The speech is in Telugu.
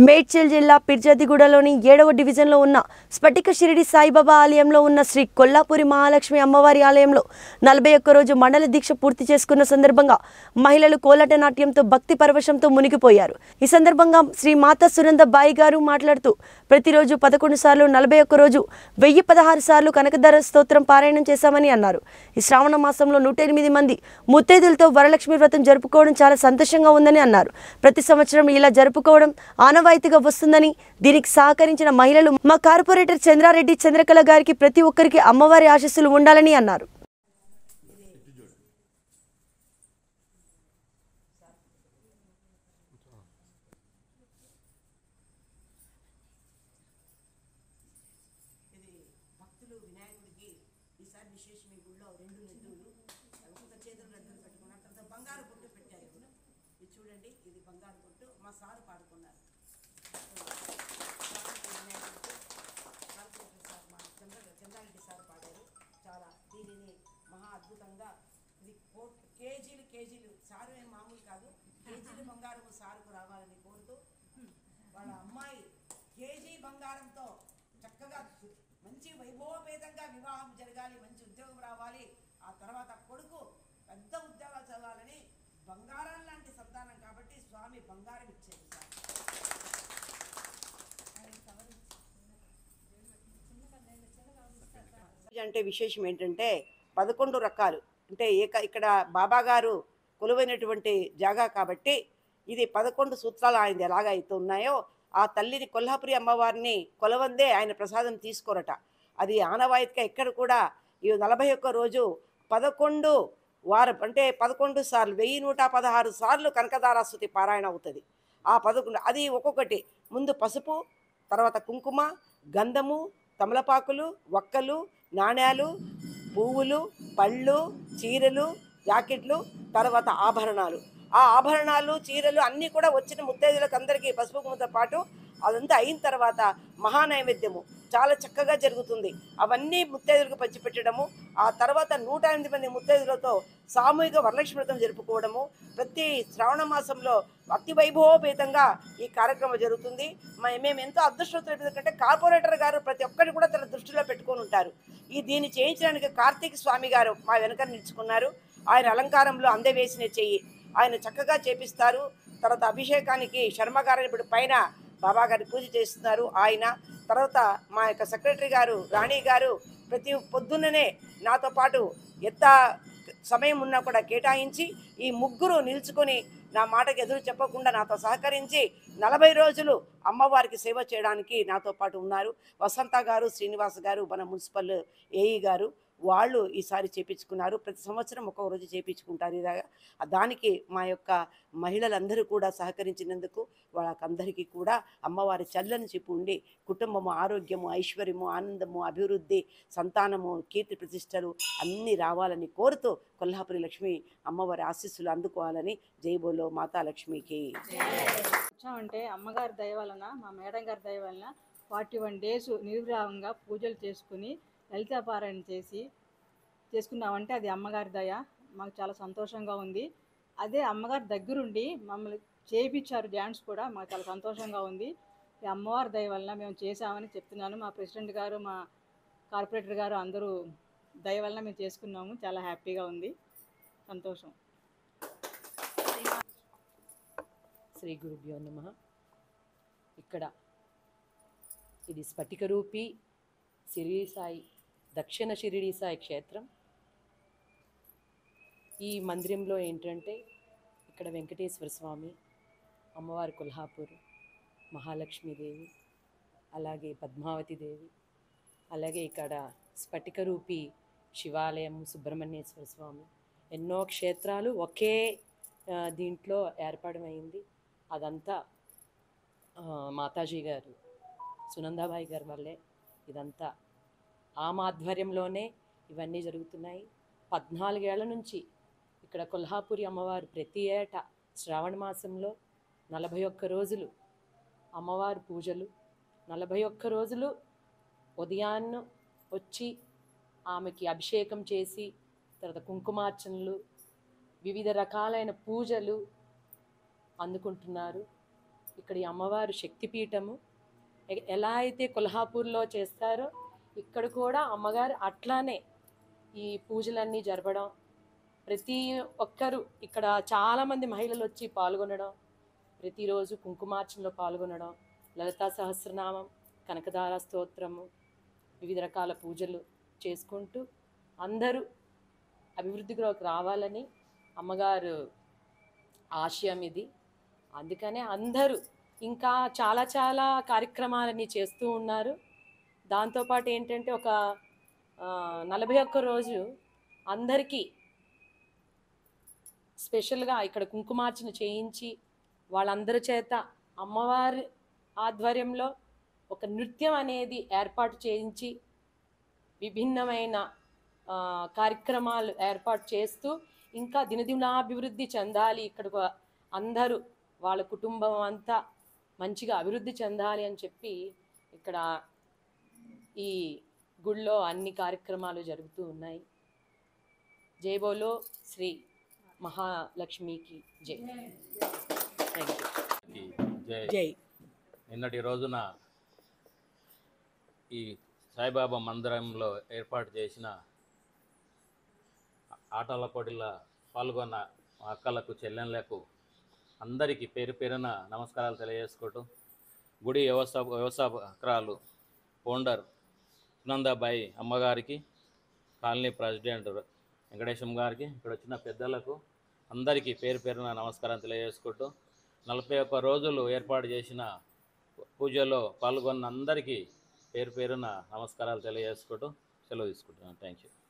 మేడ్చల్ జిల్లా పిర్జాదిగూడలోని ఏడవ డివిజన్లో ఉన్న స్ఫటిక షిరిడి సాయిబాబా ఆలయంలో ఉన్న శ్రీ కొల్లాపురి మహాలక్ష్మి అమ్మవారి ఆలయంలో నలభై ఒక్క రోజు మండల దీక్ష పూర్తి చేసుకున్న సందర్భంగా మహిళలు కోలాట నాట్యంతో భక్తి పరవశంతో మునిగిపోయారు ఈ సందర్భంగా శ్రీ మాతా సునంద బాయి గారు మాట్లాడుతూ ప్రతిరోజు పదకొండు సార్లు నలభై ఒక్క రోజు వెయ్యి పదహారు సార్లు కనకధర స్తోత్రం పారాయణం చేశామని అన్నారు ఈ శ్రావణ మాసంలో నూట ఎనిమిది మంది ముత్తైదులతో వరలక్ష్మి వ్రతం జరుపుకోవడం చాలా సంతోషంగా ఉందని అన్నారు ప్రతి సంవత్సరం ఇలా జరుపుకోవడం ఆనవాయితీగా వస్తుందని దీనికి సహకరించిన మహిళలు మా కార్పొరేటర్ చంద్రారెడ్డి చంద్రకళ గారికి ప్రతి ఒక్కరికి అమ్మవారి ఆశస్సులు ఉండాలని అన్నారు ఇది భక్తులు వినాయకుడికి ఈసారి విశేషం ఈ గుళ్ళో రెండు లడ్డూలు ఒక్కొక్క చేతులు లడ్డూలు పెట్టుకున్నారు తర్వాత బంగారు పొట్టు పెట్టారు ఇప్పుడు ఇది చూడండి ఇది బంగారు పొట్టు మా సారు పాడుకున్నారు కార్పొరేటర్ సార్ మా చంద్ర చంద్రారెడ్డి సార్ పాడారు చాలా దీనిని మహా అద్భుతంగా ఇది కో- కేజీలు కేజీలు సారు ఏం మామూలు కాదు కేజీలు బంగారం సారుకు రావాలని కోరుతూ వాళ్ళ అమ్మాయి కేజీ బంగారంతో చక్కగా మంచి వైభవపేతంగా వివాహం జరగాలి మంచి ఉద్యోగం రావాలి ఆ తర్వాత కొడుకు పెద్ద ఉద్యోగాలు చదవాలని బంగారం లాంటి సంతానం కాబట్టి స్వామి బంగారం ఇచ్చేది సార్ అంటే విశేషం ఏంటంటే పదకొండు రకాలు అంటే ఏక ఇక్కడ బాబా గారు కొలువైనటువంటి జాగా కాబట్టి ఇది పదకొండు సూత్రాలు ఆయన ఎలాగ అయితే ఉన్నాయో ఆ తల్లిని కొల్హాపురి అమ్మవారిని కొలవందే ఆయన ప్రసాదం తీసుకోరట అది ఆనవాయితీగా ఎక్కడ కూడా ఈ నలభై ఒక్క రోజు పదకొండు వారం అంటే పదకొండు సార్లు వెయ్యి నూట పదహారు సార్లు కనకదారాస్తుతి పారాయణ అవుతుంది ఆ పదకొండు అది ఒక్కొక్కటి ముందు పసుపు తర్వాత కుంకుమ గంధము తమలపాకులు వక్కలు నాణ్యాలు పువ్వులు పళ్ళు చీరలు జాకెట్లు తర్వాత ఆభరణాలు ఆ ఆభరణాలు చీరలు అన్నీ కూడా వచ్చిన ముత్తైదులకు అందరికీ పసుపు కుంకుమతో పాటు అదంతా అయిన తర్వాత మహానైవేద్యము చాలా చక్కగా జరుగుతుంది అవన్నీ ముత్తైదులకు పంచిపెట్టడము ఆ తర్వాత నూట ఎనిమిది మంది ముత్తైదులతో సామూహిక వరలక్ష్మి వ్రతం జరుపుకోవడము ప్రతి శ్రావణ మాసంలో అతి వైభవోపేతంగా ఈ కార్యక్రమం జరుగుతుంది మ- మేము ఎంతో అదృష్టవంతులు ఎందుకంటే కార్పొరేటర్ గారు ప్రతి ఒక్కటి కూడా తన దృష్టిలో పెట్టుకొని ఉంటారు ఈ దీన్ని చేయించడానికి కార్తీక స్వామి గారు మా వెనక నిలుచుకున్నారు ఆయన అలంకారంలో అందవేసిన చెయ్యి ఆయన చక్కగా చేపిస్తారు తర్వాత అభిషేకానికి శర్మ గారు ఇప్పుడు పైన బాబా గారి పూజ చేస్తున్నారు ఆయన తర్వాత మా యొక్క సెక్రటరీ గారు రాణి గారు ప్రతి పొద్దున్ననే నాతో పాటు ఎంత సమయం ఉన్నా కూడా కేటాయించి ఈ ముగ్గురు నిల్చుకొని నా మాటకి ఎదురు చెప్పకుండా నాతో సహకరించి నలభై రోజులు అమ్మవారికి సేవ చేయడానికి నాతో పాటు ఉన్నారు వసంత గారు శ్రీనివాస్ గారు మన మున్సిపల్ ఏఈ గారు వాళ్ళు ఈసారి చేపించుకున్నారు ప్రతి సంవత్సరం ఒక్కొక్క రోజు చేపించుకుంటారు ఇలాగా దానికి మా యొక్క మహిళలందరూ కూడా సహకరించినందుకు వాళ్ళకందరికీ కూడా అమ్మవారి చల్లని చెప్పు ఉండి కుటుంబము ఆరోగ్యము ఐశ్వర్యము ఆనందము అభివృద్ధి సంతానము కీర్తి ప్రతిష్టలు అన్నీ రావాలని కోరుతూ కొల్హాపురి లక్ష్మి అమ్మవారి ఆశీస్సులు అందుకోవాలని జైబోలో మాతా లక్ష్మికి వచ్చామంటే అమ్మగారి దయ వలన మా మేడం గారి దయ వలన ఫార్టీ వన్ డేస్ నిర్విరామంగా పూజలు చేసుకుని లలితా పారాయణ చేసి చేసుకున్నామంటే అది అమ్మగారి దయ మాకు చాలా సంతోషంగా ఉంది అదే అమ్మగారి దగ్గరుండి మమ్మల్ని చేయించారు డ్యాన్స్ కూడా మాకు చాలా సంతోషంగా ఉంది ఈ అమ్మవారి దయ వలన మేము చేసామని చెప్తున్నాను మా ప్రెసిడెంట్ గారు మా కార్పొరేటర్ గారు అందరూ దయ వలన మేము చేసుకున్నాము చాలా హ్యాపీగా ఉంది సంతోషం శ్రీ గురుభ్యో నమ ఇక్కడ ఇది స్ఫటికరూపి షిరిడి సాయి దక్షిణ షిరిడి సాయి క్షేత్రం ఈ మందిరంలో ఏంటంటే ఇక్కడ వెంకటేశ్వర స్వామి అమ్మవారి కొల్హాపూర్ మహాలక్ష్మీదేవి అలాగే పద్మావతి దేవి అలాగే ఇక్కడ స్ఫటికరూపి శివాలయం సుబ్రహ్మణ్యేశ్వర స్వామి ఎన్నో క్షేత్రాలు ఒకే ఆ, దీంట్లో ఏర్పడమైంది అదంతా ఆ, మాతాజీ గారు సునందాబాయి గారి వల్లే ఇదంతా ఆమె ఆధ్వర్యంలోనే ఇవన్నీ జరుగుతున్నాయి పద్నాలుగేళ్ల నుంచి ఇక్కడ కొల్హాపురి అమ్మవారు ప్రతి ఏటా శ్రావణ మాసంలో నలభై ఒక్క రోజులు అమ్మవారి పూజలు నలభై ఒక్క రోజులు ఉదయాన్న వచ్చి ఆమెకి అభిషేకం చేసి తర్వాత కుంకుమార్చనలు వివిధ రకాలైన పూజలు అందుకుంటున్నారు ఇక్కడ ఈ అమ్మవారు శక్తిపీఠము ఎ- ఎలా అయితే కొల్హాపూర్లో చేస్తారో ఇక్కడ కూడా అమ్మగారు అట్లానే ఈ పూజలన్నీ జరపడం ప్రతి ఒక్కరు ఇక్కడ చాలామంది మహిళలు వచ్చి పాల్గొనడం ప్రతిరోజు కుంకుమార్చనలో పాల్గొనడం లలితా సహస్రనామం కనకదార స్తోత్రము వివిధ రకాల పూజలు చేసుకుంటూ అందరూ అభివృద్ధిలోకి రావాలని అమ్మగారు ఆశయం ఇది అందుకనే అందరూ ఇంకా చాలా చాలా కార్యక్రమాలని చేస్తూ ఉన్నారు దాంతోపాటు ఏంటంటే ఒక ఆ, నలభై ఒక్క రోజు అందరికీ స్పెషల్గా ఇక్కడ కుంకుమార్చన చేయించి వాళ్ళందరి చేత అమ్మవారి ఆధ్వర్యంలో ఒక నృత్యం అనేది ఏర్పాటు చేయించి విభిన్నమైన ఆ, కార్యక్రమాలు ఏర్పాటు చేస్తూ ఇంకా దినదినాభివృద్ధి చెందాలి ఇక్కడ అందరూ వాళ్ళ కుటుంబం అంతా మంచిగా అభివృద్ధి చెందాలి అని చెప్పి ఇక్కడ ఈ గుళ్ళో అన్ని కార్యక్రమాలు జరుగుతూ ఉన్నాయి జై బోలో శ్రీ మహాలక్ష్మికి జై థ్యాంక్ యూ జై జై నిన్నటి రోజున ఈ సాయిబాబా మందిరంలో ఏర్పాటు చేసిన ఆటల పోటీల పాల్గొన్న మా అక్కలకు చెల్లెళ్ళకు అందరికీ పేరు పేరున నమస్కారాలు తెలియజేసుకుంటూ గుడి వ్యవస్థ వ్యవస్థాపకురాలు ఫౌండర్ సునందాబాయి అమ్మగారికి కాలనీ ప్రెసిడెంట్ వెంకటేశం గారికి ఇక్కడ వచ్చిన పెద్దలకు అందరికీ పేరు పేరున నమస్కారం తెలియజేసుకుంటూ నలభై ఒక్క రోజులు ఏర్పాటు చేసిన పూజలో పాల్గొన్న అందరికీ పేరు పేరున నమస్కారాలు తెలియజేసుకుంటూ సెలవు తీసుకుంటున్నాను థ్యాంక్ యూ